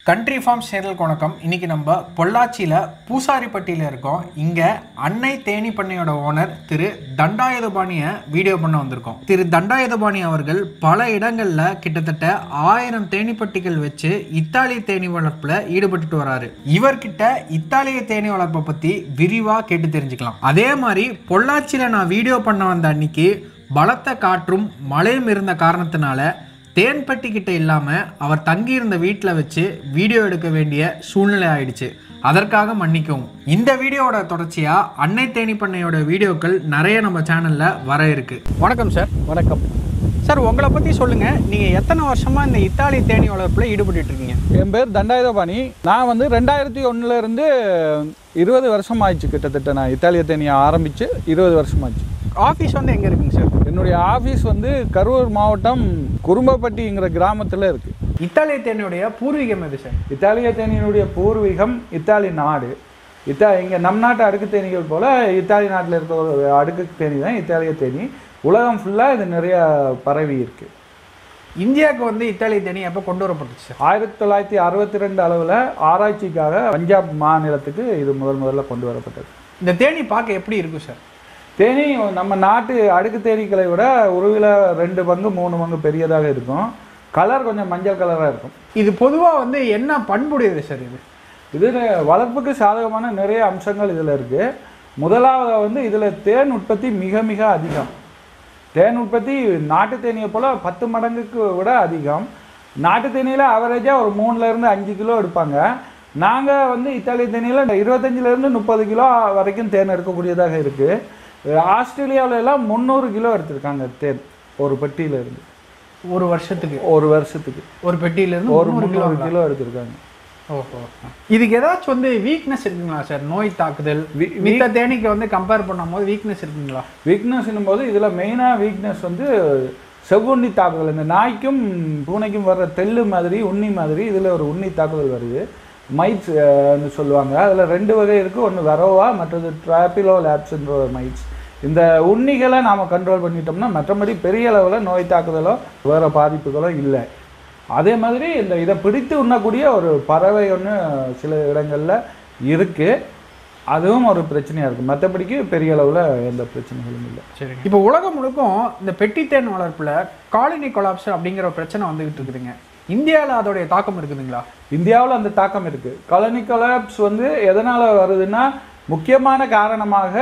Country form சேனலுக்கு வணக்கம் இன்னைக்கு நம்ம பொள்ளாச்சியில் பூசாரிப்பட்டியில் இருக்கோம் இங்கே அன்னை தேனி பண்ணையோட ஓனர் திரு தண்டாயுதபாணியை வீடியோ பண்ண வந்திருக்கோம் திரு தண்டாயுதபாணி அவர்கள் பல இடங்களில் கிட்டத்தட்ட ஆயிரம் தேனீப்பட்டிகள் வச்சு இத்தாலிய தேனி வளர்ப்பில் ஈடுபட்டுட்டு வராரு இவர்கிட்ட இத்தாலிய தேனி வளர்ப்பை பற்றி விரிவாக கேட்டு தெரிஞ்சுக்கலாம் அதே மாதிரி பொள்ளாச்சியில் நான் வீடியோ பண்ண வந்த அன்னைக்கு பலத்த காற்றும் மழையும் இருந்த காரணத்தினால தேன்பட்டி கிட்ட இல்லாமல் அவர் தங்கியிருந்த வீட்டில் வச்சு வீடியோ எடுக்க வேண்டிய சூழ்நிலை ஆயிடுச்சு அதற்காக மன்னிக்கவும் இந்த வீடியோவோட தொடர்ச்சியாக அன்னை தேனி பண்ணையோட வீடியோக்கள் நிறைய நம்ம சேனலில் வர இருக்கு வணக்கம் சார் வணக்கம் சார் உங்களை பற்றி சொல்லுங்கள் நீங்கள் எத்தனை வருஷமாக இந்த இத்தாலி தேனி வளர்ப்பில் ஈடுபட்டு இருக்கீங்க என் பேர் தண்டாயுதபாணி நான் வந்து ரெண்டாயிரத்தி ஒன்றுல இருந்து இருபது வருஷம் ஆயிடுச்சு கிட்டத்தட்ட நான் இத்தாலிய தேனியை ஆரம்பித்து இருபது வருஷம் ஆச்சு ஆஃபீஸ் வந்து எங்கே இருக்குங்க சார் என்னுடைய ஆஃபீஸ் வந்து கரூர் மாவட்டம் குறும்பப்பட்டிங்கிற கிராமத்தில் இருக்குது இத்தாலிய தேனியோடைய பூர்வீகம் எது சார் இத்தாலிய தேனியினுடைய பூர்வீகம் இத்தாலி நாடு இத்தா இங்கே நம் நாட்டு அடுக்கு தேனிகள் போல் இத்தாலி நாட்டில் இருக்க ஒரு அடுக்கு தேனி தான் இத்தாலிய தேனி உலகம் ஃபுல்லாக இது நிறைய பரவி இருக்குது இந்தியாவுக்கு வந்து இத்தாலிய தேனி எப்போ கொண்டு வரப்பட்டுச்சு சார் ஆயிரத்தி தொள்ளாயிரத்தி அறுபத்தி ரெண்டு அளவில் ஆராய்ச்சிக்காக பஞ்சாப் மாநிலத்துக்கு இது முதல் முதல்ல கொண்டு வரப்பட்டது இந்த தேனி பார்க்க எப்படி இருக்கும் சார் தேனி நம்ம நாட்டு அடுக்கு தேனீக்களை விட உருவில் ரெண்டு பங்கு மூணு பங்கு பெரியதாக இருக்கும் கலர் கொஞ்சம் மஞ்சள் கலராக இருக்கும் இது பொதுவாக வந்து என்ன பண்புடையது சார் இது இது வளர்ப்புக்கு சாதகமான நிறைய அம்சங்கள் இதில் இருக்குது முதலாவது வந்து இதில் தேன் உற்பத்தி மிக மிக அதிகம் தேன் உற்பத்தி நாட்டு தேனியை போல் பத்து மடங்குக்கு விட அதிகம் நாட்டு தேனியில் ஆவரேஜாக ஒரு மூணுலேருந்து அஞ்சு கிலோ எடுப்பாங்க நாங்கள் வந்து இத்தாலிய தேனியில் இருபத்தஞ்சிலேருந்து முப்பது கிலோ வரைக்கும் தேன் எடுக்கக்கூடியதாக இருக்குது ஆஸ்திரேலியாவுல எல்லாம் முந்நூறு கிலோ எடுத்திருக்காங்க தேன் ஒரு பெட்டியில இருந்து ஒரு வருஷத்துக்கு ஒரு வருஷத்துக்கு ஒரு பெட்டியிலேருந்து ஒரு முந்நூறு கிலோ எடுத்திருக்காங்க ஓஹோ இதுக்கு ஏதாச்சும் வந்து வீக்னஸ் இருக்குங்களா சார் நோய் தாக்குதல் வி- மித்த தேனிக்கு வந்து கம்பேர் பண்ணும்போது வீக்னஸ் இருக்குங்களா வீக்னஸ்னும் போது இதில் மெயினாக வீக்னஸ் வந்து செவ்வுண்ணி தாக்குதல் இந்த நாய்க்கும் பூனைக்கும் வர்ற தெள்ளு மாதிரி உண்ணி மாதிரி இதில் ஒரு உண்ணி தாக்குதல் வருது மைட்ஸ் சொல்லுவாங்க அதில் ரெண்டு வகை இருக்குது ஒன்று வெரோவா மற்றது ட்ராப்பிலோ லேப்ஸ்ன்ற ஒரு மைட்ஸ் இந்த உண்ணிகளை நாம் கண்ட்ரோல் பண்ணிட்டோம்னா மற்றபடி பெரிய அளவில் நோய் தாக்குதலோ வேறு பாதிப்புகளோ இல்லை அதே மாதிரி இந்த இதை பிடித்து உண்ணக்கூடிய ஒரு பறவை ஒன்று சில இடங்களில் இருக்குது அதுவும் ஒரு பிரச்சனையாக இருக்குது மற்றபடிக்கு பெரிய அளவில் எந்த பிரச்சனைகளும் இல்லை சரி இப்போ உலகம் முழுக்கும் இந்த பெட்டி தேன் வளர்ப்புல காலனி கொலாப்ஸ் அப்படிங்கிற ஒரு பிரச்சனை வந்துகிட்டு இருக்குதுங்க இந்தியாவில் அதோடைய தாக்கம் இருக்குதுங்களா இந்தியாவில் அந்த தாக்கம் இருக்குது காலனி கொலாப்ஸ் வந்து எதனால் வருதுன்னா முக்கியமான காரணமாக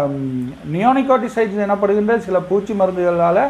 நியோனிகோட்டிசைட்ஸ் எனப்படுகின்ற சில பூச்சி மருந்துகளால்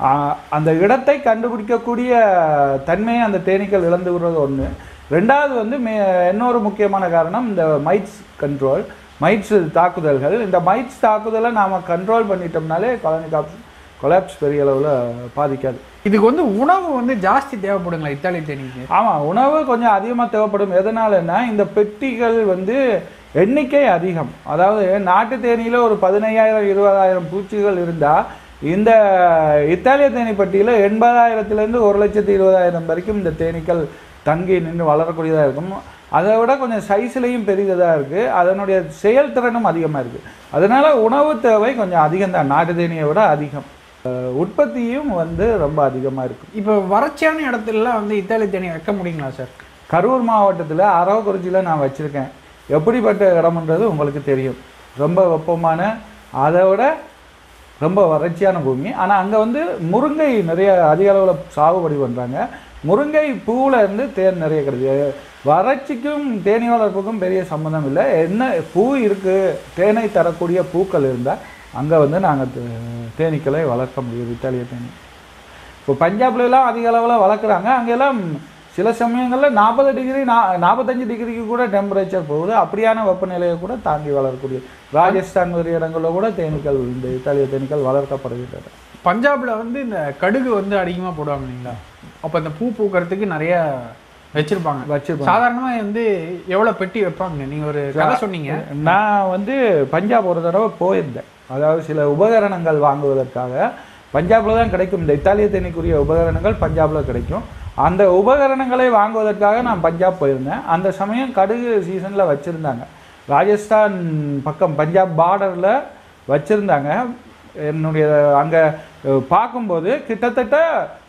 அந்த இடத்தை கண்டுபிடிக்கக்கூடிய தன்மையை அந்த தேனீக்கள் இழந்து விடுறது ஒன்று ரெண்டாவது வந்து மே இன்னொரு முக்கியமான காரணம் இந்த மைட்ஸ் கண்ட்ரோல் மைட்ஸ் தாக்குதல்கள் இந்த மைட்ஸ் தாக்குதலை நாம் கண்ட்ரோல் பண்ணிட்டோம்னாலே காலனி காப்ஸ் கொலாப்ஸ் பெரிய அளவில் பாதிக்காது இதுக்கு வந்து உணவு வந்து ஜாஸ்தி தேவைப்படுங்களா இத்தாலி தேனிக்கு ஆமாம் உணவு கொஞ்சம் அதிகமாக தேவைப்படும் எதனாலன்னா இந்த பெட்டிகள் வந்து எண்ணிக்கை அதிகம் அதாவது நாட்டு தேனியில் ஒரு பதினையாயிரம் இருபதாயிரம் பூச்சிகள் இருந்தால் இந்த இத்தாலிய தேனி பெட்டியில் எண்பதாயிரத்துலேருந்து ஒரு லட்சத்தி இருபதாயிரம் வரைக்கும் இந்த தேனீக்கள் தங்கி நின்று வளரக்கூடியதாக இருக்கும் அதை விட கொஞ்சம் சைஸ்லேயும் பெரியதாக இருக்குது அதனுடைய செயல்திறனும் அதிகமாக இருக்குது அதனால் உணவு தேவை கொஞ்சம் அதிகம் தான் நாட்டு தேனியை விட அதிகம் அஹ் உற்பத்தியும் வந்து ரொம்ப அதிகமாக இருக்கும் இப்போ வறட்சியான இடத்துலலாம் வந்து இத்தாலி தேனி வைக்க முடியுங்களா சார் கரூர் மாவட்டத்தில் அரவக்குறிச்சியில் நான் வச்சுருக்கேன் எப்படிப்பட்ட இடம்ன்றது உங்களுக்கு தெரியும் ரொம்ப வெப்பமான அதை விட ரொம்ப வறட்சியான பூமி ஆனால் அங்கே வந்து முருங்கை நிறைய அதிக அளவில் சாகுபடி பண்ணுறாங்க முருங்கை பூவில் இருந்து தேன் நிறைய கிடைக்குது வறட்சிக்கும் தேனி வளர்ப்புக்கும் பெரிய சம்மந்தம் இல்லை என்ன பூ இருக்குது தேனை தரக்கூடிய பூக்கள் இருந்தால் அங்கே வந்து நாங்கள் தேனீக்களை வளர்க்க முடியும் இத்தாலிய தேனி இப்போ பஞ்சாப்ல எல்லாம் அதிக அளவில் வளர்க்குறாங்க அங்கெல்லாம் சில சமயங்களில் நாற்பது டிகிரி நா நாற்பத்தஞ்சு டிகிரிக்கு கூட டெம்பரேச்சர் போகுது அப்படியான வெப்பநிலையை கூட தாண்டி வளரக்கூடிய ராஜஸ்தான் மாதிரி இடங்களில் கூட தேனீக்கள் இந்த இத்தாலிய தேனீக்கள் வளர்க்கப்படுகின்றன பஞ்சாப்ல வந்து இந்த கடுகு வந்து அதிகமாக போடுவாங்க இல்லைங்களா அப்போ இந்த பூ பூக்கறதுக்கு நிறைய வச்சிருப்பாங்க வச்சிருப்பாங்க சாதாரணமா வந்து எவ்வளவு பெட்டி வைப்பாங்க நீங்க ஒரு கதை சொன்னீங்க நான் வந்து பஞ்சாப் ஒரு தடவை போயிருந்தேன் அதாவது சில உபகரணங்கள் வாங்குவதற்காக பஞ்சாப்ல தான் கிடைக்கும் இந்த இத்தாலிய தேனிக்குரிய உபகரணங்கள் பஞ்சாப்ல கிடைக்கும் அந்த உபகரணங்களை வாங்குவதற்காக நான் பஞ்சாப் போயிருந்தேன் அந்த சமயம் கடுகு சீசனில் வச்சுருந்தாங்க ராஜஸ்தான் பக்கம் பஞ்சாப் பார்டரில் வச்சுருந்தாங்க என்னுடைய அங்கே பார்க்கும்போது கிட்டத்தட்ட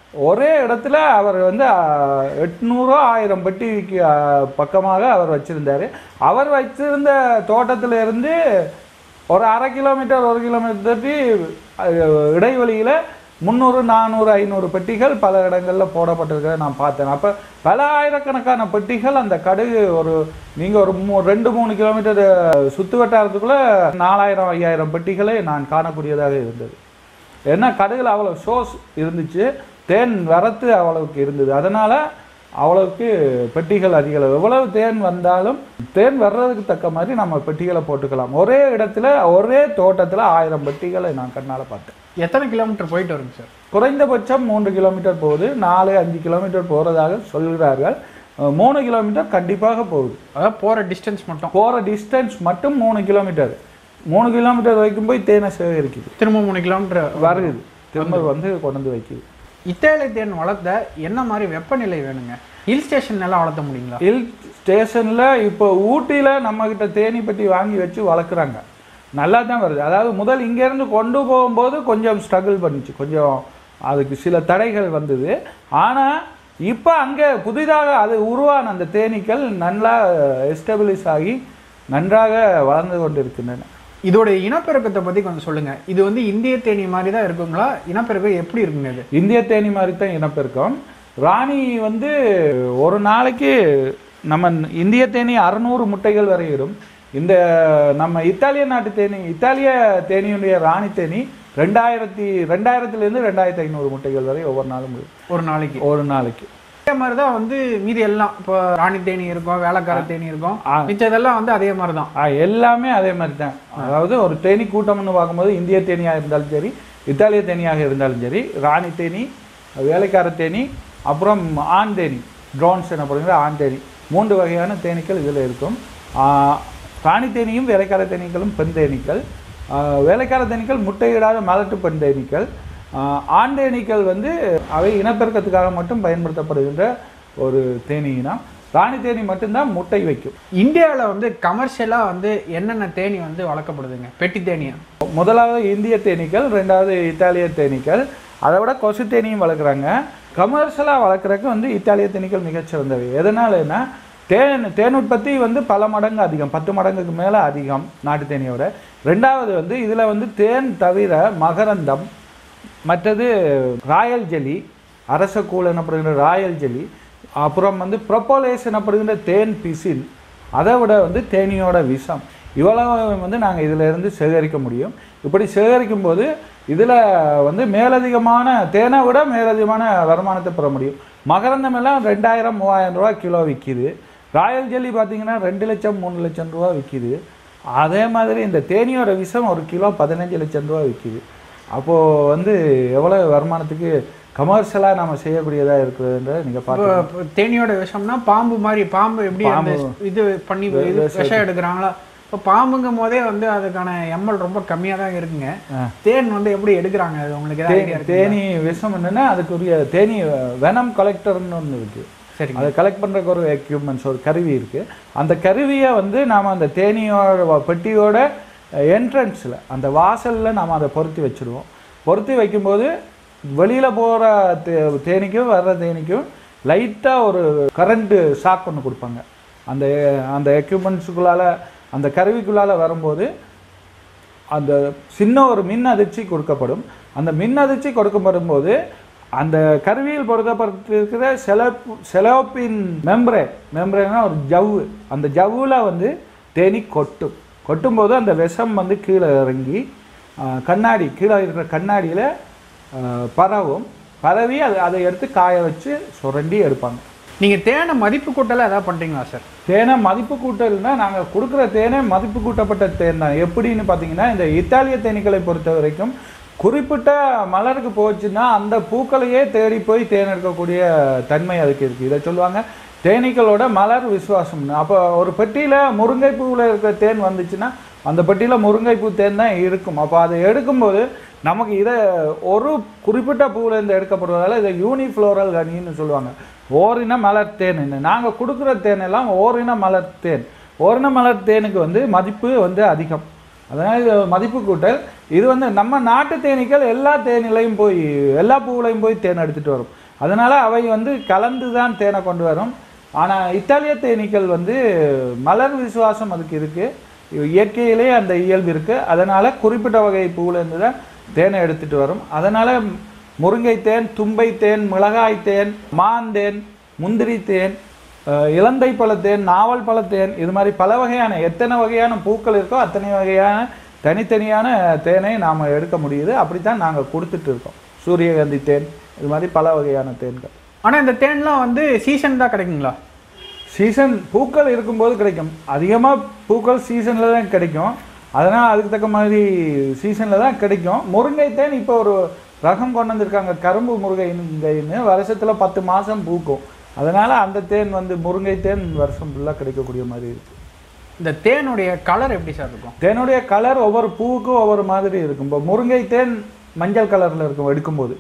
ஒரே இடத்துல அவர் வந்து அஹ், எட்நூறோ ஆயிரம் பெட்டிக்கு அஹ், பக்கமாக அவர் வச்சிருந்தாரு அவர் வச்சிருந்த தோட்டத்துல இருந்து ஒரு அரை கிலோமீட்டர் ஒரு கிலோமீட்டர் தட்டி அஹ், இடைவெளியில முந்நூறு நானூறு ஐநூறு பெட்டிகள் பல இடங்களில் போடப்பட்டிருக்கிறத நான் பார்த்தேன் அப்போ பல ஆயிரக்கணக்கான பெட்டிகள் அந்த கடுகு ஒரு நீங்கள் ஒரு மூ ரெண்டு மூணு கிலோமீட்டர் சுற்று வட்டாரத்துக்குள்ளே நாலாயிரம் ஐயாயிரம் பெட்டிகளை நான் காணக்கூடியதாக இருந்தது ஏன்னா கடுகுல அவ்வளோ ஷோஸ் இருந்துச்சு தேன் வரத்து அவ்வளவுக்கு இருந்தது அதனால அவ்வளவுக்கு பெட்டிகள் அதிக அளவு எவ்வளவு தேன் வந்தாலும் தேன் வர்றதுக்கு தக்க மாதிரி நம்ம பெட்டிகளை போட்டுக்கலாம் ஒரே இடத்துல ஒரே தோட்டத்தில் ஆயிரம் பெட்டிகளை நான் கண்ணால் பார்த்தேன் எத்தனை கிலோமீட்டர் போயிட்டு வருங்க சார் குறைந்தபட்சம் மூன்று கிலோமீட்டர் போகுது நாலு அஞ்சு கிலோமீட்டர் போகிறதாக சொல்கிறார்கள் அஹ் மூணு கிலோமீட்டர் கண்டிப்பாக போகுது அதாவது போகிற டிஸ்டன்ஸ் மட்டும் போகிற டிஸ்டன்ஸ் மட்டும் மூணு கிலோமீட்டர் மூணு கிலோமீட்டர் வரைக்கும் போய் தேனை சேகரிக்குது திரும்ப மூணு கிலோமீட்டர் வருது திரும்ப வந்து கொண்டு வந்து வைக்குது இத்தாலி தேன் வளர்த்த என்ன மாதிரி வெப்பநிலை வேணுங்க ஹில் ஸ்டேஷன் எல்லாம் வளர்த்த முடியுங்களா ஹில் ஸ்டேஷனில் இப்போ ஊட்டியில் நம்மக்கிட்ட தேனி பெட்டி வாங்கி வச்சு வளர்க்குறாங்க நல்லா தான் வருது அதாவது முதல் இங்கேருந்து கொண்டு போகும்போது கொஞ்சம் ஸ்ட்ரகிள் பண்ணுச்சு கொஞ்சம் அதுக்கு சில தடைகள் வந்தது ஆனால் இப்போ அங்கே புதிதாக அது உருவான அந்த தேனீக்கள் நல்லா எஸ்டபிளிஷ் ஆகி நன்றாக வளர்ந்து கொண்டிருக்கின்றன இதோட இனப்பெருக்கத்தை பத்தி கொஞ்சம் சொல்லுங்க இது வந்து இந்திய தேனி மாதிரி தான் இருக்குங்களா இனப்பெருக்கம் எப்படி இருக்குங்க இது இந்திய தேனி மாதிரி தான் இனப்பெருக்கம் ராணி வந்து ஒரு நாளைக்கு நம்ம இந்திய தேனி அறுநூறு முட்டைகள் வரை இடும் இந்த நம்ம இத்தாலிய நாட்டு தேனி இத்தாலிய தேனியுடைய ராணி தேனி ரெண்டாயிரத்தி ரெண்டாயிரத்துலேருந்து ரெண்டாயிரத்தி ஐநூறு முட்டைகள் வரை ஒவ்வொரு நாளும் இடும். ஒரு நாளைக்கு ஒரு நாளைக்கு அதே மாதிரி தான் வந்து மீதி எல்லாம் இப்போ ராணி தேனி இருக்கும் வேலைக்கார தேனி இருக்கும் ஆ. மிச்சதெல்லாம் வந்து அதே மாதிரி தான் ஆ, எல்லாமே அதே மாதிரி தான் அதாவது ஒரு தேனி கூட்டம்னு பார்க்கும்போது இந்திய தேனியாக இருந்தாலும் சரி இத்தாலிய தேனியாக இருந்தாலும் சரி ராணி தேனி வேலைக்கார தேனி அப்புறம் ஆண் தேனி ட்ரோன்ஸ் எனப்படுகிற ஆண் தேனி மூன்று வகையான தேனீக்கள் இதில் இருக்கும் ஆ, ராணி தேனியும் வேலைக்கார தேனீக்களும் பெண் தேனீக்கள் ஆ, வேலைக்கார தேனீக்கள் முட்டையிடாத மலட்டு பெண் தேனீக்கள் ஆ, ஆண் தேனீக்கள் வந்து அவை இனப்பெருக்கத்துக்காக மட்டும் பயன்படுத்தப்படுகின்ற ஒரு தேனி இனம் ராணி தேனி மட்டும்தான் முட்டை வைக்கும் இந்தியாவில் வந்து கமர்ஷியலாக வந்து என்னென்ன தேனி வந்து வளர்க்கப்படுதுங்க பெட்டி தேனியா முதலாவது இந்திய தேனீக்கள் ரெண்டாவது இத்தாலிய தேனீக்கள் அதை விட கொசு தேனியும் வளர்க்குறாங்க கமர்ஷியலாக வளர்க்குறதுக்கு வந்து இத்தாலிய தேனீக்கள் மிகச்சிறந்தவை எதனாலன்னா தேன் தேன் உற்பத்தி வந்து பல மடங்கு அதிகம் பத்து மடங்குக்கு மேலே அதிகம் நாட்டு தேனியோட ரெண்டாவது வந்து இதில் வந்து தேன் தவிர மகரந்தம் மற்றது ராயல் ஜெலி அரச கூழ் எனப்படுகின்ற ராயல் ஜெலி அப்புறம் வந்து ப்ரொப்போலேஸ் எனப்படுகின்ற தேன் பிசின் அதை விட வந்து தேனியோட விஷம் இவ்வளவு வந்து நாங்கள் இதில் இருந்து சேகரிக்க முடியும் இப்படி சேகரிக்கும் போது இதில் வந்து மேலதிகமான தேனை விட மேலதிகமான வருமானத்தை பெற முடியும் மகரந்தம் எல்லாம் ரெண்டாயிரம் மூவாயிரம் ரூபா கிலோ விற்கிது ராயல் ஜெல்லி பார்த்தீங்கன்னா ரெண்டு லட்சம் மூணு லட்சம் ரூபா விற்கிது அதே மாதிரி இந்த தேனியோட விஷம் ஒரு கிலோ பதினஞ்சு லட்சம் ரூபா விற்கிது அப்போது வந்து எவ்வளோ வருமானத்துக்கு கமர்ஷியலாக நம்ம செய்யக்கூடியதாக இருக்குதுன்றதை நீங்கள் இப்போ பார்த்து இப்போ தேனியோட விஷம்னா பாம்பு மாதிரி பாம்பு எப்படி அந்த இது பண்ணி இது விஷம் எடுக்கிறாங்களா இப்போ பாம்புங்கும் போதே வந்து அதுக்கான எம்எல் ரொம்ப கம்மியாக தான் இருக்குங்க தேன் வந்து எப்படி எடுக்கிறாங்க அது உங்களுக்கு ஏதாவது ஐடியா இருக்கு தேனி விஷம் என்னன்னா அதுக்குரிய தேனி வெனம் கலெக்டர்னு ஒன்று இருக்குது சரிங்க அதை கலெக்ட் பண்ணுறதுக்கு ஒரு எக்யூப்மெண்ட்ஸ் ஒரு கருவி இருக்குது அந்த கருவியை வந்து நாம் அந்த தேனியோட வ- பெட்டியோட என்ட்ரன்ஸில் அந்த வாசலில் நாம் அதை பொருத்தி வச்சுருவோம் பொருத்தி வைக்கும்போது வெளியில் போகிற தே தேனிக்கும் வர்ற தேனிக்கும் லைட்டாக ஒரு கரண்ட்டு ஷாக் ஒன்று கொடுப்பாங்க அந்த அந்த எக்யூப்மெண்ட்ஸுக்குள்ளால் அந்த கருவிக்குள்ளால் வரும்போது அந்த சின்ன ஒரு மின் அதிர்ச்சி கொடுக்கப்படும் அந்த மின் அதிர்ச்சி கொடுக்கப்படும் போது அந்த கருவியில் பொருத்தப்பட்டிருக்கிற செலப்பு செலோப்பின் மெம்ப்ரே மெம்ப்ரேனா ஒரு ஜவ்வு அந்த ஜவ்வில் வந்து தேனி கொட்டும் கொட்டும்போது அந்த விஷம் வந்து கீழே இறங்கி ஆ, கண்ணாடி கீழே இருக்கிற கண்ணாடியில் பரவும் பரவி அது அதை எடுத்து காய வச்சு சுரண்டி எடுப்பாங்க நீங்கள் தேனை மதிப்பு கூட்டலாம் ஏதாவது பண்ணுறீங்களா சார் தேனை மதிப்பு கூட்டல்னா நாங்கள் கொடுக்குற தேனே மதிப்பு கூட்டப்பட்ட தேன் தான் எப்படின்னு பார்த்தீங்கன்னா இந்த இத்தாலிய தேனீக்களை பொறுத்த வரைக்கும் குறிப்பிட்ட மலருக்கு போச்சுன்னா அந்த பூக்களையே தேடி போய் தேன் எடுக்கக்கூடிய தன்மை அதுக்கு இருக்குது இதை சொல்லுவாங்க தேனீக்களோட மலர் விசுவாசம்னு அப்போ ஒரு பெட்டியில் முருங்கை பூவில் இருக்கிற தேன் வந்துச்சுன்னா அந்த பெட்டியில் முருங்கைப்பூ தேன் தான் இருக்கும் அப்போ அதை எடுக்கும்போது நமக்கு இதை ஒரு குறிப்பிட்ட பூவிலேருந்து எடுக்கப்படுவதால் இதை யூனிஃப்ளோரல் கனின்னு சொல்லுவாங்க ஓரின மலர் தேன் நாங்கள் கொடுக்குற தேன் எல்லாம் ஓரின மலர் தேன் ஓரின மலர் தேனுக்கு வந்து மதிப்பு வந்து அதிகம் அதனால் இது மதிப்பு கூட்டல் இது வந்து நம்ம நாட்டு தேனீக்கள் எல்லா தேனிலையும் போய் எல்லா பூவிலையும் போய் தேன் எடுத்துகிட்டு வரும் அதனால் அவை வந்து கலந்து தான் தேனை கொண்டு வரும் ஆனால் இத்தாலிய தேனீக்கள் வந்து மலர் விசுவாசம் அதுக்கு இருக்குது இயற்கையிலே அந்த இயல்பு இருக்குது அதனால் குறிப்பிட்ட வகை பூவிலேருந்து தான் தேனை எடுத்துகிட்டு வரும் அதனால் முருங்கை தேன் தும்பை தேன் மிளகாய் தேன் மாந்தேன் முந்திரி தேன் அஹ், இலந்தை பழத்தேன் நாவல் பழத்தேன் இது மாதிரி பல வகையான எத்தனை வகையான பூக்கள் இருக்கோ அத்தனை வகையான தனித்தனியான தேனை நாம் எடுக்க முடியுது அப்படி தான் நாங்கள் கொடுத்துட்டு இருக்கோம் சூரியகாந்தி தேன் இது மாதிரி பல வகையான தேன்கள் ஆனா இந்த தேன்லாம் வந்து சீசன் தான் கிடைக்குங்களா சீசன் பூக்கள் இருக்கும்போது கிடைக்கும் அதிகமாக பூக்கள் சீசனில் தான் கிடைக்கும் அதனால் அதுக்கு தக்க மாதிரி சீசனில் தான் கிடைக்கும் முருங்கை தேன் இப்போ ஒரு ரகம் கொண்டு வந்திருக்காங்க கரும்பு முருங்கைன்னு வருஷத்தில் பத்து மாதம் பூக்கும் அதனால் அந்த தேன் வந்து முருங்கை தேன் வருஷம் ஃபுல்லாக கிடைக்கக்கூடிய மாதிரி இருக்குது இந்த தேனுடைய கலர் எப்படி சார் இருக்கும் தேனுடைய கலர் ஒவ்வொரு பூவுக்கும் ஒவ்வொரு மாதிரி இருக்கும் இப்போ முருங்கை தேன் மஞ்சள் கலரில் இருக்கும் எடுக்கும்போது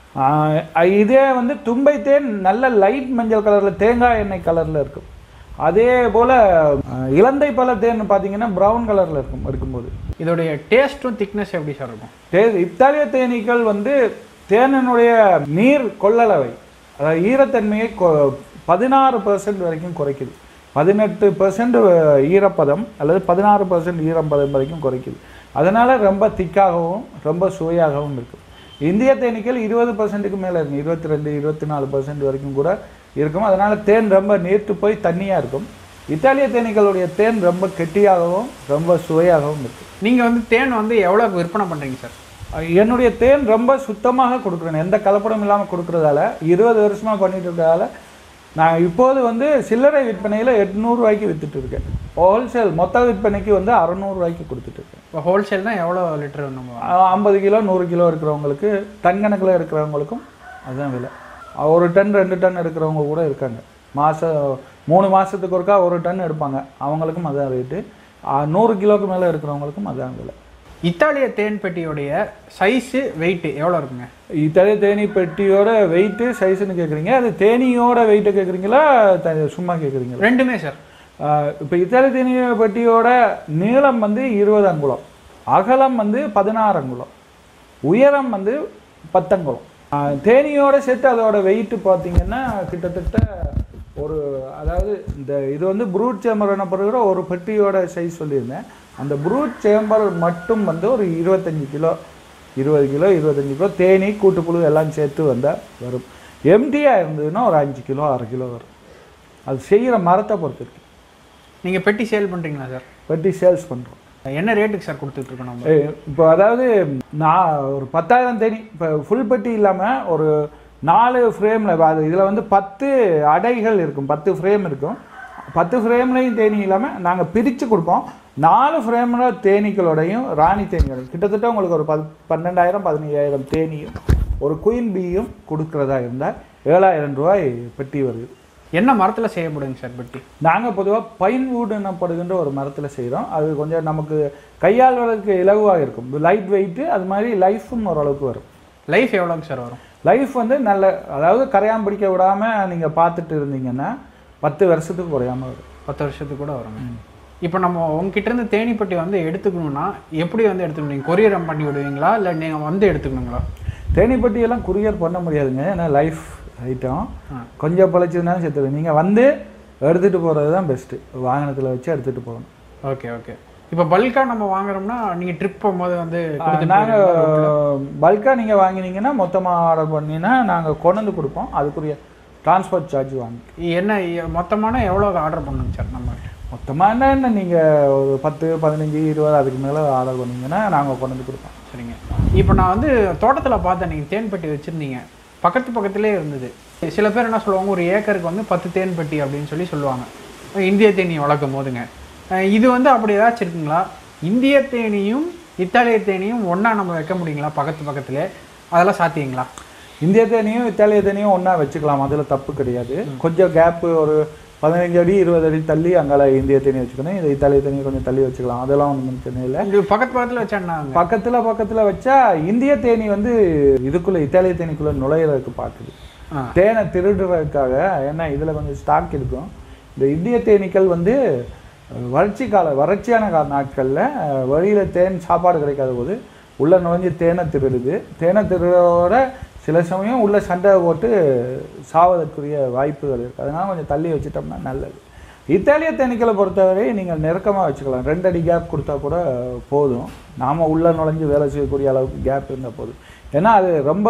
ஆஹ் இதே வந்து தும்பை தேன் நல்ல லைட் மஞ்சள் கலரில் தேங்காய் எண்ணெய் கலரில் இருக்கும் அதே போல் இலந்தை பழ தேன் பார்த்தீங்கன்னா ப்ரௌன் கலரில் இருக்கும் எடுக்கும்போது இதோடைய டேஸ்ட்டும் திக்னஸ் எப்படி சார் இருக்கும் தே இத்தாலிய தேனீக்கள் வந்து தேனினுடைய நீர் கொள்ளளவை அதாவது ஈரத்தன்மையை பதினாறு பர்சன்ட் வரைக்கும் குறைக்குது பதினெட்டு பர்சன்ட் ஈரப்பதம் அல்லது பதினாறு பர்சன்ட் ஈரப்பதம் வரைக்கும் குறைக்குது அதனால் ரொம்ப திக்காகவும் ரொம்ப சுவையாகவும் இருக்கும் இந்திய தேனீக்கள் இருபது பர்சன்ட்டுக்கு மேலே இருக்கும் இருபத்தி ரெண்டு இருபத்தி நாலு பர்சன்ட் வரைக்கும் கூட இருக்கும் அதனால் தேன் ரொம்ப நீர்த்து போய் தண்ணியாக இருக்கும் இத்தாலிய தேனீக்களுடைய தேன் ரொம்ப கெட்டியாகவும் ரொம்ப சுவையாகவும் இருக்கும் நீங்க வந்து தேன் வந்து எவ்வளவு விற்பனை பண்றீங்க சார் என்னுடைய தேன் ரொம்ப சுத்தமாக கொடுக்குறேன் எந்த கலப்படம் இல்லாமல் கொடுக்குறதால இருபது வருஷமாக பண்ணிட்டு இருக்கிறதால நான் இப்போது வந்து சில்லறை விற்பனையில் எட்நூறுவாய்க்கு வித்துட்டு இருக்கேன் ஹோல்சேல் மொத்த விற்பனைக்கு வந்து அறநூறுவாய்க்கு கொடுத்துட்டு இருக்கேன் இப்போ ஹோல்சேல்னா எவ்வளோ லிட்டர் நம்ம ஐம்பது கிலோ நூறு கிலோ இருக்கிறவங்களுக்கு டன் கணக்கில் இருக்கிறவங்களுக்கும் அதுதான் விலை ஒரு டன் ரெண்டு டன் எடுக்கிறவங்க கூட இருக்காங்க மாதம் மூணு மாதத்துக்கு ஒருக்கா ஒரு டன் எடுப்பாங்க அவங்களுக்கும் அதான் ரேட்டு நூறு கிலோக்கு மேலே இருக்கிறவங்களுக்கும் அதான் விலை இத்தாலிய தேன் பெட்டியோடைய சைஸு வெயிட் எவ்வளோ இருக்குங்க இத்தாலிய தேனி பெட்டியோட வெயிட்டு சைஸ்னு கேட்குறீங்க அது தேனியோட வெயிட்டை கேட்குறீங்களா சும்மா கேட்குறீங்களா ரெண்டுமே சார் இப்போ இத்தாலிய தேனி பெட்டியோட நீளம் வந்து இருபது அங்குலம் அகலம் வந்து பதினாறு அங்குலம் உயரம் வந்து பத்தங்குலம் ஆஹ் தேனியோட சேர்த்து அதோட வெயிட் பார்த்தீங்கன்னா கிட்டத்தட்ட ஒரு அதாவது இந்த இது வந்து ப்ரூட் சேம்பர் எனப்படுகிற ஒரு பெட்டியோட சைஸ் சொல்லியிருந்தேன் அந்த ப்ரூட் சேம்பர் மட்டும் வந்து ஒரு இருபத்தஞ்சி கிலோ இருபது கிலோ இருபத்தஞ்சி கிலோ தேனி கூட்டுப்புழு எல்லாம் சேர்த்து வந்தால் வரும் எம்டியாக இருந்ததுன்னா ஒரு அஞ்சு கிலோ அரை கிலோ வரும் அது செய்கிற மரத்தை பொறுத்து இருக்கு நீங்க பெட்டி சேல் பண்றீங்களா சார் பெட்டி சேல்ஸ் பண்ணுறோம் என்ன ரேட்டுக்கு சார் கொடுத்துட்டு இருக்கோம் நம்ம இப்போ அதாவது நான் ஒரு பத்தாயிரம் தேனி இப்போ ஃபுல் பெட்டி இல்லாமல் ஒரு நாலு ஃப்ரேமில் அது இதில் வந்து பத்து அடைகள் இருக்கும் பத்து ஃப்ரேம் இருக்கும் பத்து ஃப்ரேம்லையும் தேனி இல்லாமல் நாங்கள் பிரித்து கொடுப்போம் நாலு ஃப்ரேமில் தேனீக்களோடையும் ராணி தேனீகளும் கிட்டத்தட்ட உங்களுக்கு ஒரு பத் பன்னெண்டாயிரம் பதினையாயிரம் தேனியும் ஒரு குயின் பீயும் கொடுக்குறதா இருந்தால் ஏழாயிரம் ரூபாய் பெட்டி வருது என்ன மரத்துல செய்யப்படுங்க சார் பெட்டி நாங்கள் பொதுவாக பைன் வுட் எனப்படுகின்ற ஒரு மரத்தில் செய்கிறோம் அது கொஞ்சம் நமக்கு கையாள்வதற்கு இலகுவாக இருக்கும் லைட் வெயிட்டு அது மாதிரி லைஃபும் ஓரளவுக்கு வரும் லைஃப் எவ்வளோங்க சார் வரும் லைஃப் வந்து நல்ல அதாவது கரையான் பிடிக்க விடாமல் நீங்கள் பார்த்துட்டு இருந்தீங்கன்னா பத்து வருஷத்துக்கு குறையாம வரும் பத்து வருஷத்துக்கு கூட வருங்க இப்போ நம்ம உங்ககிட்ட இருந்து தேனி பெட்டி வந்து எடுத்துக்கணும்னா எப்படி வந்து எடுத்துக்கணும் கொரியர் பண்ணி விடுவீங்களா இல்லை நீங்க வந்து எடுத்துக்கணுங்களா தேனிப்பட்டியெல்லாம் குரியர் பண்ண முடியாதுங்க ஏன்னா லைஃப் ஐட்டம் ஆ. கொஞ்சம் பழச்சதுனாலும் சேர்த்து நீங்கள் வந்து எடுத்துகிட்டு போகிறது தான் பெஸ்ட்டு வாகனத்தில் வச்சு எடுத்துகிட்டு போகணும் ஓகே ஓகே இப்போ பல்காக நம்ம வாங்குறோம்னா நீங்கள் ட்ரிப் போகும்போது வந்து கொடுத்துட்டு நாங்கள் போயிடுவீங்களா? பல்காக நீங்கள் வாங்கினீங்கன்னா மொத்தமாக ஆர்டர் பண்ணினா நாங்கள் கொண்டு வந்து கொடுப்போம் அதுக்குரிய டிரான்ஸ்போர்ட் சார்ஜ் வாங்கி என்ன மொத்தமான எவ்வளோ ஆர்டர் பண்ணுங்க சார் நம்ம மொத்தமாக என்ன நீங்கள் ஒரு பத்து பதினஞ்சு இருபது அதுக்கு மேலே ஆர்டர் பண்ணீங்கன்னா நாங்கள் கொண்டு வந்து கொடுப்போம் சரிங்க இப்போ நான் வந்து தோட்டத்தில் பார்த்தேன் நீங்கள் தேன் பெட்டி வச்சுருந்தீங்க பக்கத்து பக்கத்திலே இருந்தது சில பேர் என்ன சொல்லுவாங்க ஒரு ஏக்கருக்கு வந்து பத்து தேன் பெட்டி அப்படின்னு சொல்லி சொல்லுவாங்க இந்திய தேனி வளர்க்கும் போதுங்க அஹ் இது வந்து அப்படி ஏதாச்சும் இருக்குங்களா இந்திய தேனியும் இத்தாலிய தேனியும் ஒன்றா நம்ம வைக்க முடியுங்களா பக்கத்து பக்கத்திலே அதெல்லாம் சாத்தியங்களா இந்திய தேனியும் இத்தாலிய தேனியும் ஒன்றா வச்சுக்கலாம் அதில் தப்பு கிடையாது கொஞ்சம் கேப்பு ஒரு பதினஞ்சு அடி இருபது அடி தள்ளி அங்கால இந்திய தேனி வச்சுக்கணும் இந்த இத்தாலிய தேனியை கொஞ்சம் தள்ளி வச்சுக்கலாம் அதெல்லாம் ஒன்றும் பிரச்சனை இல்லை இது பக்கத்து பக்கத்தில் வச்சா பக்கத்துல பக்கத்துல வச்சா இந்திய தேனி வந்து இதுக்குள்ள இத்தாலிய தேனிக்குள்ள நுழையிறதுக்கு பார்க்குது ஆ தேனை திருடுறதுக்காக ஏன்னா இதுல கொஞ்சம் ஸ்டாக் இருக்கும் இந்த இந்திய தேனீக்கள் வந்து அஹ், வறட்சி கால வறட்சியான கால நாட்கள்ல அஹ், வழியில தேன் சாப்பாடு கிடைக்காத போது உள்ள நுழைஞ்சு தேனை திருடுது தேனை திருடோட சில சமயம் உள்ள சண்டை போட்டு சாவதற்குரிய வாய்ப்புகள் இருக்குது அதனால் கொஞ்சம் தள்ளி வச்சிட்டோம்னா நல்லது இத்தாலிய தேனீக்களை பொறுத்தவரை நீங்கள் நெருக்கமாக வச்சுக்கலாம் ரெண்டு அடி கேப் கொடுத்தா கூட போதும் நாம் உள்ளே நுழைஞ்சு வேலை செய்யக்கூடிய அளவுக்கு கேப் இருந்தால் போதும் ஏன்னா அது ரொம்ப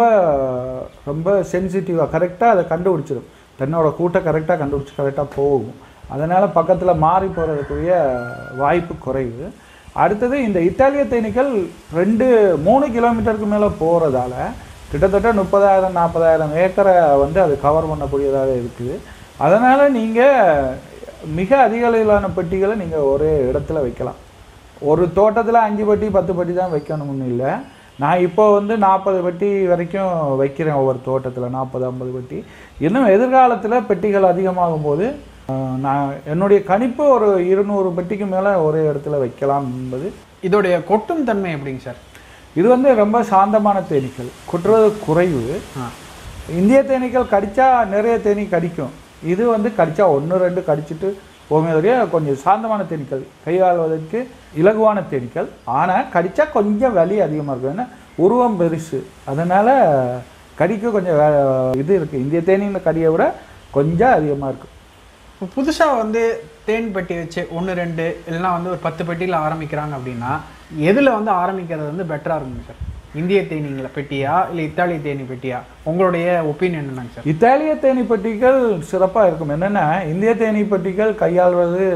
ரொம்ப சென்சிட்டிவாக கரெக்டாக அதை கண்டுபிடிச்சிடும் தன்னோட கூட்டை கரெக்டாக கண்டுபிடிச்சி கரெக்டாக போகும் அதனால் பக்கத்தில் மாறி போகிறதுக்குரிய வாய்ப்பு குறைவு அடுத்தது இந்த இத்தாலிய தேனீக்கள் ரெண்டு மூணு கிலோமீட்டருக்கு மேலே போகிறதால கிட்டத்தட்ட முப்பதாயிரம் நாற்பதாயிரம் ஏக்கரை வந்து அது கவர் பண்ணக்கூடியதாக இருக்குது அதனால் நீங்கள் மிக அதிக அளவிலான பெட்டிகளை நீங்கள் ஒரே இடத்துல வைக்கலாம் ஒரு தோட்டத்தில் அஞ்சு பெட்டி பத்து பெட்டி தான் வைக்கணும்னு இல்லை நான் இப்போ வந்து நாற்பது பெட்டி வரைக்கும் வைக்கிறேன் ஒவ்வொரு தோட்டத்தில் நாற்பது ஐம்பது பெட்டி இன்னும் எதிர்காலத்தில் பெட்டிகள் அதிகமாகும் போது அஹ், நான் என்னுடைய கணிப்பு ஒரு இருநூறு பெட்டிக்கு மேலே ஒரே இடத்துல வைக்கலாம் என்பது இதோடைய கொட்டும் தன்மை எப்படிங்க சார் இது வந்து ரொம்ப சாந்தமான தேனீக்கள் கொட்டுறது குறைவு ஆ இந்திய தேனீக்கள் கடிச்சா நிறைய தேனீ கடிக்கும் இது வந்து கடிச்சா ஒன்று ரெண்டு கடிச்சிட்டு போமே வரைய கொஞ்சம் சாந்தமான தேனீக்கள் கையாளுவதற்கு இலகுவான தேனீக்கள் ஆனால் கடிச்சா கொஞ்சம் வலி அதிகமாக இருக்கும் ஏன்னா உருவம் பெருசு அதனால் கடிக்க கொஞ்சம் வே- இது இருக்குது இந்திய தேனீங்கள கடியை விட கொஞ்சம் அதிகமாக இருக்கும் இப்போ புதுசாக வந்து தேன் பெட்டி வச்சு ஒன்று ரெண்டு இல்லைன்னா வந்து ஒரு பத்து பெட்டியில் ஆரம்பிக்கிறாங்க அப்படின்னா எதில் வந்து ஆரம்பிக்கிறது வந்து பெட்டராக இருக்குங்க சார் இந்திய தேனீங்கள பெட்டியா இல்லை இத்தாலிய தேனி பெட்டியா உங்களுடைய ஒப்பீனியன் என்னங்க சார் இத்தாலிய தேனீ பெட்டிகள் சிறப்பாக இருக்கும் என்னென்னா இந்திய தேனீ பெட்டிகள் கையாள்வது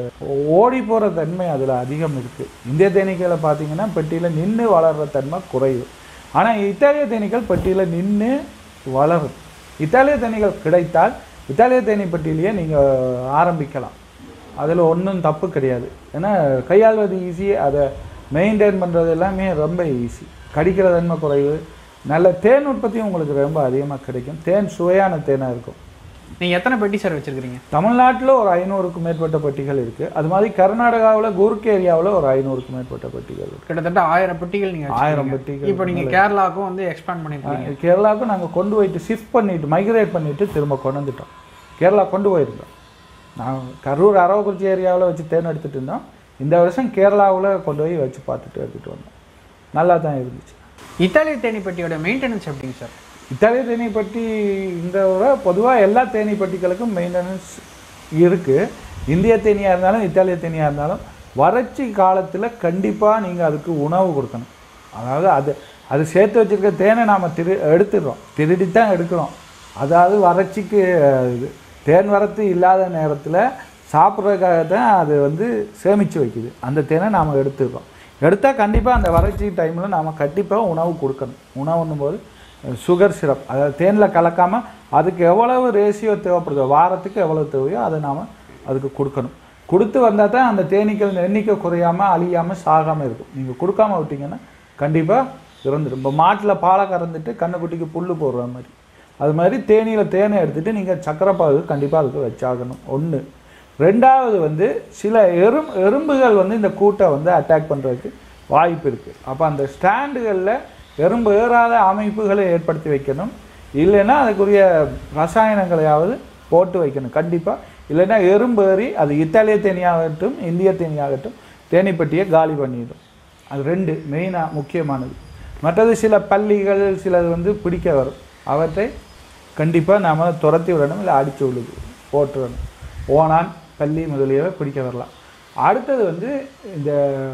ஓடி போகிற தன்மை அதில் அதிகம் இருக்குது இந்திய தேனீக்களை பார்த்தீங்கன்னா பெட்டியில் நின்று வளர்கிற தன்மை குறைவு ஆனால் இத்தாலிய தேனீக்கள் பெட்டியில் நின்று வளரும் இத்தாலிய தேனீகள் கிடைத்தால் இத்தாலிய தேனீ பெட்டியிலேயே நீங்கள் ஆரம்பிக்கலாம் அதில் ஒன்றும் தப்பு கிடையாது ஏன்னா கையாள்வது ஈஸி அதை மெயின்டைன் பண்ணுறது எல்லாமே ரொம்ப ஈஸி கடிக்கிற தன்மை குறைவு நல்ல தேன் உற்பத்தியும் உங்களுக்கு ரொம்ப அதிகமாக கிடைக்கும் தேன் சுவையான தேனாக இருக்கும் நீங்கள் எத்தனை பெட்டி சார் வச்சிருக்கிறீங்க தமிழ்நாட்டில் ஒரு ஐநூறுக்கும் மேற்பட்ட பெட்டிகள் இருக்குது அது மாதிரி கர்நாடகாவில் குருக்கு ஏரியாவில் ஒரு ஐநூறுக்கும் மேற்பட்ட பெட்டிகள் இருக்குது கிட்டத்தட்ட ஆயிரம் பெட்டிகள் நீங்கள் ஆயிரம் பெட்டிகள் இப்போ நீங்கள் கேரளாவுக்கும் வந்து எக்ஸ்பேண்ட் பண்ணிருக்கீங்க கேரளாவுக்கு நாங்கள் கொண்டு போயிட்டு ஷிஃப்ட் பண்ணிட்டு மைக்ரேட் பண்ணிட்டு திரும்ப கொண்டு வந்துட்டோம் கேரளா கொண்டு போயிருந்தோம் நான் கரூர் அரவக்குறிச்சி ஏரியாவில் வச்சு தேன் எடுத்துகிட்டு இருந்தோம் இந்த வருஷம் கேரளாவில் கொண்டு போய் வச்சு பார்த்துட்டு எடுத்துகிட்டு வந்தோம் நல்லா தான் இருந்துச்சு இத்தாலிய தேனி பெட்டியோட மெயின்டெனன்ஸ் எப்படிங்க சார் இத்தாலிய தேனீ பட்டி இந்த விட பொதுவாக எல்லா தேனீ பட்டிகளுக்கும் மெயின்டெனன்ஸ் இருக்குது இந்திய தேனியாக இருந்தாலும் இத்தாலிய தேனியாக இருந்தாலும் வறட்சி காலத்தில் கண்டிப்பாக நீங்கள் அதுக்கு உணவு கொடுக்கணும் அதாவது அது அது சேர்த்து வச்சிருக்க தேனை நாம் திரு எடுத்துடுறோம் திருடி தான் எடுக்கிறோம் அதாவது வறட்சிக்கு அஹ், இது தேன் வரத்து இல்லாத நேரத்தில் சாப்பிட்றதுக்காக தான் அது வந்து சேமித்து வைக்குது அந்த தேனை நாம் எடுத்துடுறோம் எடுத்தால் கண்டிப்பாக அந்த வறட்சி டைமில் நாம் கண்டிப்பாக உணவு கொடுக்கணும் உணவுன்னும் போது சுகர் சிரப் அதாவது தேனில் கலக்காமல் அதுக்கு எவ்வளவு ரேஷியோ தேவைப்படுதோ வாரத்துக்கு எவ்வளவு தேவையோ அதை நாம் அதுக்கு கொடுக்கணும் கொடுத்து வந்தால் தான் அந்த தேனீக்கள் எண்ணிக்கை குறையாமல் அழியாமல் சாகாமல் இருக்கும் நீங்கள் கொடுக்காம விட்டீங்கன்னா கண்டிப்பாக இறந்துடும் இப்போ மாட்டில் பாலை கறந்துட்டு கண்ணுக்குட்டிக்கு புல் போடுற மாதிரி அது மாதிரி தேனியில் தேனை எடுத்துகிட்டு நீங்கள் சக்கரைப்பாகு கண்டிப்பாக அதுக்கு வச்சாகணும் ஒன்று ரெண்டாவது வந்து சில எறும் எறும்புகள் வந்து இந்த கூட்டை வந்து அட்டாக் பண்ணுறதுக்கு வாய்ப்பு இருக்குது அப்போ அந்த ஸ்டாண்டுகளில் எறும்பு ஏறாத அமைப்புகளை ஏற்படுத்தி வைக்கணும் இல்லைன்னா அதுக்குரிய ரசாயனங்களையாவது போட்டு வைக்கணும் கண்டிப்பாக இல்லைன்னா எறும்பு ஏறி அது இத்தாலிய தேனியாகட்டும் இந்திய தேனியாகட்டும் தேனீப்பட்டியை காலி பண்ணிடும் அது ரெண்டு மெயினாக முக்கியமானது மற்றது சில பள்ளிகள் சிலது வந்து பிடிக்க வரும் அவற்றை கண்டிப்பாக நாம் துரத்தி விடணும் இல்லை அடித்து விழுது போட்டுறணும் ஓணான் பள்ளி முதலியவை பிடிக்க வரலாம் அடுத்தது வந்து இந்த